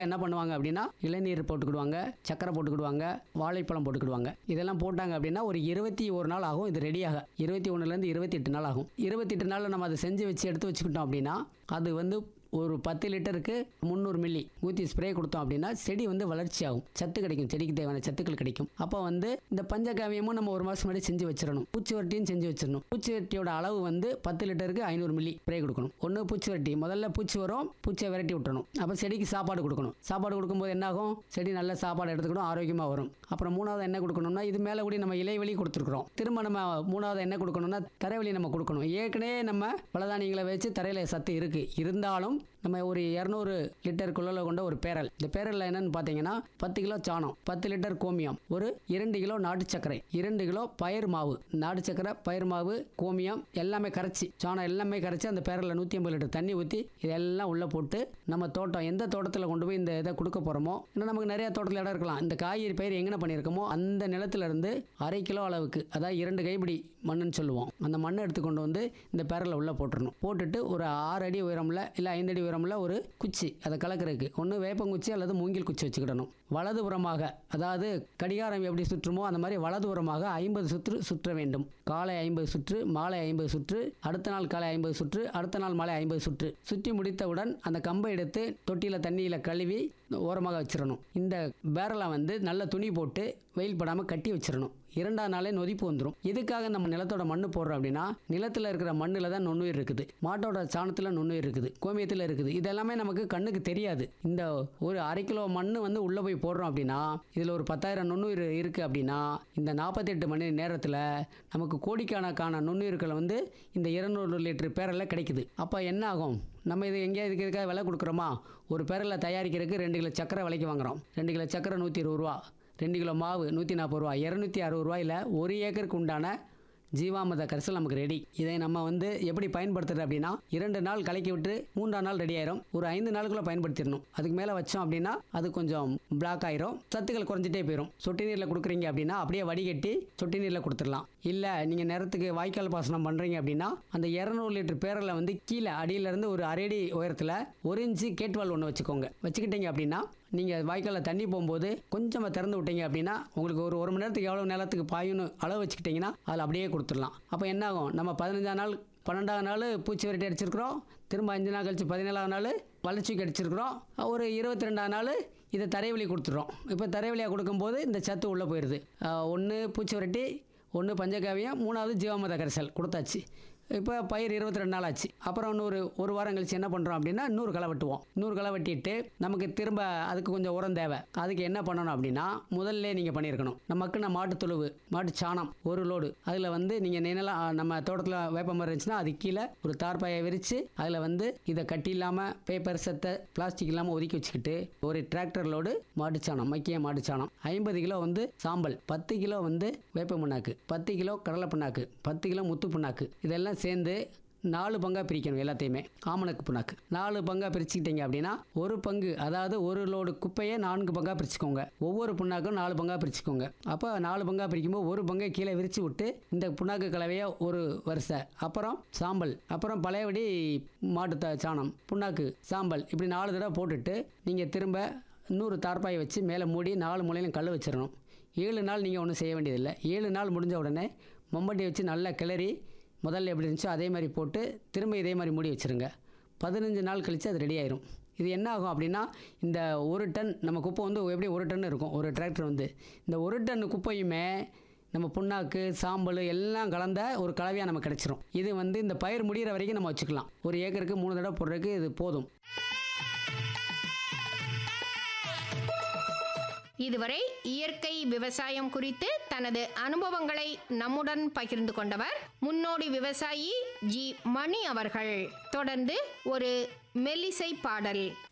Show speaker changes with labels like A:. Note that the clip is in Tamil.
A: என்ன பண்ணுவாங்க அப்படின்னா இளநீர் போட்டுக்கிடுவாங்க சக்கரை போட்டுக்கிடுவாங்க வாழைப்பழம் போட்டுக்கிடுவாங்க இதெல்லாம் போட்டாங்க அப்படின்னா ஒரு இருபத்தி ஒரு நாள் ஆகும் இது ரெடியாக இருபத்தி ஒன்றுலேருந்து இருபத்தி எட்டு நாள் ஆகும் இருபத்தி எட்டு நாளில் நம்ம அதை செஞ்சு வச்சு எடுத்து வச்சுக்கிட்டோம் அப்படின்னா அது வந்து ஒரு பத்து லிட்டருக்கு முந்நூறு மில்லி ஊற்றி ஸ்ப்ரே கொடுத்தோம் அப்படின்னா செடி வந்து வளர்ச்சி ஆகும் சத்து கிடைக்கும் செடிக்கு தேவையான சத்துக்கள் கிடைக்கும் அப்போ வந்து இந்த பஞ்சகாவியமும் நம்ம ஒரு மாதம் முன்னாடி செஞ்சு வச்சிடணும் பூச்சிவரட்டியும் செஞ்சு வச்சிடணும் பூச்சிவரட்டியோட அளவு வந்து பத்து லிட்டருக்கு ஐநூறு மில்லி ஸ்ப்ரே கொடுக்கணும் ஒன்று பூச்சிவரட்டி முதல்ல பூச்சி வரும் பூச்சியை விரட்டி விட்டணும் அப்போ செடிக்கு சாப்பாடு கொடுக்கணும் சாப்பாடு கொடுக்கும்போது என்னாகும் செடி நல்ல சாப்பாடு எடுத்துக்கணும் ஆரோக்கியமாக வரும் அப்புறம் மூணாவது என்ன கொடுக்கணும்னா இது மேலே கூட நம்ம இலைவெளி கொடுத்துருக்குறோம் திரும்ப நம்ம மூணாவது என்ன கொடுக்கணும்னா தரைவெளி நம்ம கொடுக்கணும் ஏற்கனவே நம்ம பலதானியங்களை வச்சு தரையில் சத்து இருக்குது இருந்தாலும் நம்ம ஒரு இரநூறு லிட்டருக்குள்ள கொண்ட ஒரு பேரல் இந்த பேரலில் என்னன்னு பார்த்தீங்கன்னா பத்து கிலோ சாணம் பத்து லிட்டர் கோமியம் ஒரு இரண்டு கிலோ நாட்டு சர்க்கரை இரண்டு கிலோ பயிர் மாவு நாட்டு சர்க்கரை பயிர் மாவு கோமியம் எல்லாமே கரைச்சி சாணம் எல்லாமே கரைச்சி அந்த பேரலில் நூற்றி ஐம்பது லிட்டர் தண்ணி ஊற்றி இதெல்லாம் உள்ளே போட்டு நம்ம தோட்டம் எந்த தோட்டத்தில் கொண்டு போய் இந்த இதை கொடுக்க போகிறோமோ இன்னும் நமக்கு நிறைய தோட்டத்தில் இடம் இருக்கலாம் இந்த காய்கறி பயிர் எங்கே பண்ணியிருக்கோமோ அந்த நிலத்துல இருந்து அரை கிலோ அளவுக்கு அதாவது இரண்டு கைப்பிடி மண்ணுன்னு சொல்லுவோம் அந்த மண்ணை எடுத்து கொண்டு வந்து இந்த பேரலில் உள்ளே போட்டுறணும் போட்டுட்டு ஒரு ஆறு அடி உயரமில் இல்லை ஐந்து அடி உயரமில் ஒரு குச்சி அதை கலக்கிறதுக்கு ஒன்று வேப்பங்குச்சி அல்லது மூங்கில் குச்சி வச்சுக்கிடணும் வலதுபுறமாக அதாவது கடிகாரம் எப்படி சுற்றுமோ அந்த மாதிரி வலதுபுறமாக ஐம்பது சுற்று சுற்ற வேண்டும் காலை ஐம்பது சுற்று மாலை ஐம்பது சுற்று அடுத்த நாள் காலை ஐம்பது சுற்று அடுத்த நாள் மாலை ஐம்பது சுற்று சுற்றி முடித்தவுடன் அந்த கம்பை எடுத்து தொட்டியில் தண்ணியில் கழுவி ஓரமாக வச்சிடணும் இந்த பேரலை வந்து நல்ல துணி போட்டு வெயில் படாமல் கட்டி வச்சிடணும் இரண்டாம் நாளே நொதிப்பு வந்துடும் எதுக்காக நம்ம நிலத்தோட மண்ணு போடுறோம் அப்படின்னா நிலத்தில் இருக்கிற மண்ணில் தான் நுண்ணுயிர் இருக்குது மாட்டோட சாணத்தில் நுண்ணுயிர் இருக்குது கோமியத்தில் இருக்குது இதெல்லாமே நமக்கு கண்ணுக்கு தெரியாது இந்த ஒரு அரை கிலோ மண் வந்து உள்ளே போய் போடுறோம் அப்படின்னா இதில் ஒரு பத்தாயிரம் நுண்ணுயிர் இருக்குது அப்படின்னா இந்த நாற்பத்தெட்டு மணி நேரத்தில் நமக்கு கோடிக்கணக்கான நுண்ணுயிர்கள் வந்து இந்த இருநூறு லிட்டர் பேரில் கிடைக்குது அப்போ என்ன ஆகும் நம்ம இது எங்கேயா இதுக்கு இதுக்காக விலை கொடுக்குறோமா ஒரு பேரில் தயாரிக்கிறதுக்கு ரெண்டு கிலோ சக்கரை விலைக்கு வாங்குறோம் ரெண்டு கிலோ சக்கரை நூற்றி இருபது ரூபா ரெண்டு கிலோ மாவு நூற்றி நாற்பது ரூபா இரநூத்தி அறுபது ரூபாயில் ஒரு ஏக்கருக்கு உண்டான ஜீவாமிர்த கரைசல் நமக்கு ரெடி இதை நம்ம வந்து எப்படி பயன்படுத்துறது அப்படின்னா இரண்டு நாள் கலக்கி விட்டு மூன்றாம் நாள் ரெடி ஆயிரும் ஒரு ஐந்து நாளுக்குள்ள பயன்படுத்திடணும் அதுக்கு மேலே வச்சோம் அப்படின்னா அது கொஞ்சம் பிளாக் ஆயிரும் சத்துக்கள் குறைஞ்சிட்டே போயிடும் சொட்டு நீரில் கொடுக்குறீங்க அப்படின்னா அப்படியே வடிகட்டி சொட்டு நீரில் கொடுத்துடலாம் இல்லை நீங்கள் நேரத்துக்கு வாய்க்கால் பாசனம் பண்ணுறீங்க அப்படின்னா அந்த இரநூறு லிட்டர் பேரில் வந்து கீழே அடியிலேருந்து ஒரு அரை அடி உயரத்தில் ஒரு இன்ச்சு கேட்வால் ஒன்று வச்சுக்கோங்க வச்சுக்கிட்டீங்க அப்படின்னா நீங்கள் வாய்க்காலில் தண்ணி போகும்போது கொஞ்சமாக திறந்து விட்டீங்க அப்படின்னா உங்களுக்கு ஒரு ஒரு மணி நேரத்துக்கு எவ்வளோ நேரத்துக்கு பாயுன்னு அளவு வச்சுக்கிட்டிங்கன்னா அதில் அப்படியே கொடுத்துடலாம் அப்போ என்ன ஆகும் நம்ம பதினஞ்சாம் நாள் பன்னெண்டாவது நாள் பூச்சி விரட்டி அடிச்சிருக்கிறோம் திரும்ப அஞ்சு நாள் கழிச்சு பதினேழாவது நாள் வளர்ச்சிக்கு அடிச்சிருக்கிறோம் ஒரு இருபத்தி ரெண்டாவது நாள் இதை தரைவழி கொடுத்துட்றோம் இப்போ தரைவழியாக கொடுக்கும்போது இந்த சத்து உள்ளே போயிடுது ஒன்று பூச்சி விரட்டி ஒன்று பஞ்சகாவியம் மூணாவது ஜீவாமிர்த கரைசல் கொடுத்தாச்சு இப்போ பயிர் இருபத்தி ரெண்டு நாள் ஆச்சு அப்புறம் இன்னொரு ஒரு வாரம் கழிச்சு என்ன பண்ணுறோம் அப்படின்னா இன்னொரு களை வெட்டுவோம் இன்னொரு களை வெட்டிட்டு நமக்கு திரும்ப அதுக்கு கொஞ்சம் உரம் தேவை அதுக்கு என்ன பண்ணணும் அப்படின்னா முதல்ல நீங்கள் பண்ணியிருக்கணும் நமக்கு நான் மாட்டு தொழுவு மாட்டு சாணம் ஒரு லோடு அதில் வந்து நீங்கள் நினைலாம் நம்ம தோட்டத்தில் வேப்ப மரம் இருந்துச்சுன்னா அது கீழே ஒரு தார்பாயை விரித்து அதில் வந்து இதை கட்டி இல்லாமல் பேப்பர் செத்தை பிளாஸ்டிக் இல்லாமல் ஒதுக்கி வச்சுக்கிட்டு ஒரு டிராக்டர் லோடு மாட்டு சாணம் மக்கிய மாட்டு சாணம் ஐம்பது கிலோ வந்து சாம்பல் பத்து கிலோ வந்து வேப்ப புண்ணாக்கு பத்து கிலோ கடலை புண்ணாக்கு பத்து கிலோ முத்து புண்ணாக்கு இதெல்லாம் சேர்ந்து நாலு பங்காக பிரிக்கணும் எல்லாத்தையுமே ஆமணக்கு புண்ணாக்கு நாலு பங்காக பிரிச்சுக்கிட்டீங்க அப்படின்னா ஒரு பங்கு அதாவது ஒரு லோடு குப்பையை நான்கு பங்காக பிரிச்சுக்கோங்க ஒவ்வொரு புண்ணாக்கும் நாலு பங்காக பிரிச்சுக்கோங்க அப்போ நாலு பங்காக பிரிக்கும்போது ஒரு பங்கை கீழே விரித்து விட்டு இந்த புண்ணாக்கு கலவையை ஒரு வரிசை அப்புறம் சாம்பல் அப்புறம் பழையபடி மாட்டு த- சாணம் புண்ணாக்கு சாம்பல் இப்படி நாலு தடவை போட்டுட்டு நீங்கள் திரும்ப இன்னொரு தார்பாயை வச்சு மேலே மூடி நாலு மூலையிலும் கல் வச்சிடணும் ஏழு நாள் நீங்கள் ஒன்றும் செய்ய வேண்டியதில்லை ஏழு நாள் முடிஞ்ச உடனே மம்பட்டி வச்சு நல்லா கிளறி முதல்ல எப்படி இருந்துச்சோ அதே மாதிரி போட்டு திரும்ப இதே மாதிரி மூடி வச்சுருங்க பதினஞ்சு நாள் கழித்து அது ரெடி ஆயிரும் இது என்ன ஆகும் அப்படின்னா இந்த ஒரு டன் நம்ம குப்பை வந்து எப்படி ஒரு டன் இருக்கும் ஒரு டிராக்டர் வந்து இந்த ஒரு டன் குப்பையுமே நம்ம புண்ணாக்கு சாம்பல் எல்லாம் கலந்த ஒரு கலவையாக நமக்கு கிடச்சிரும் இது வந்து இந்த பயிர் முடிகிற வரைக்கும் நம்ம வச்சுக்கலாம் ஒரு ஏக்கருக்கு மூணு தடவை போடுறதுக்கு இது போதும்
B: இதுவரை இயற்கை விவசாயம் குறித்து தனது அனுபவங்களை நம்முடன் பகிர்ந்து கொண்டவர் முன்னோடி விவசாயி ஜி மணி அவர்கள் தொடர்ந்து ஒரு மெல்லிசை பாடல்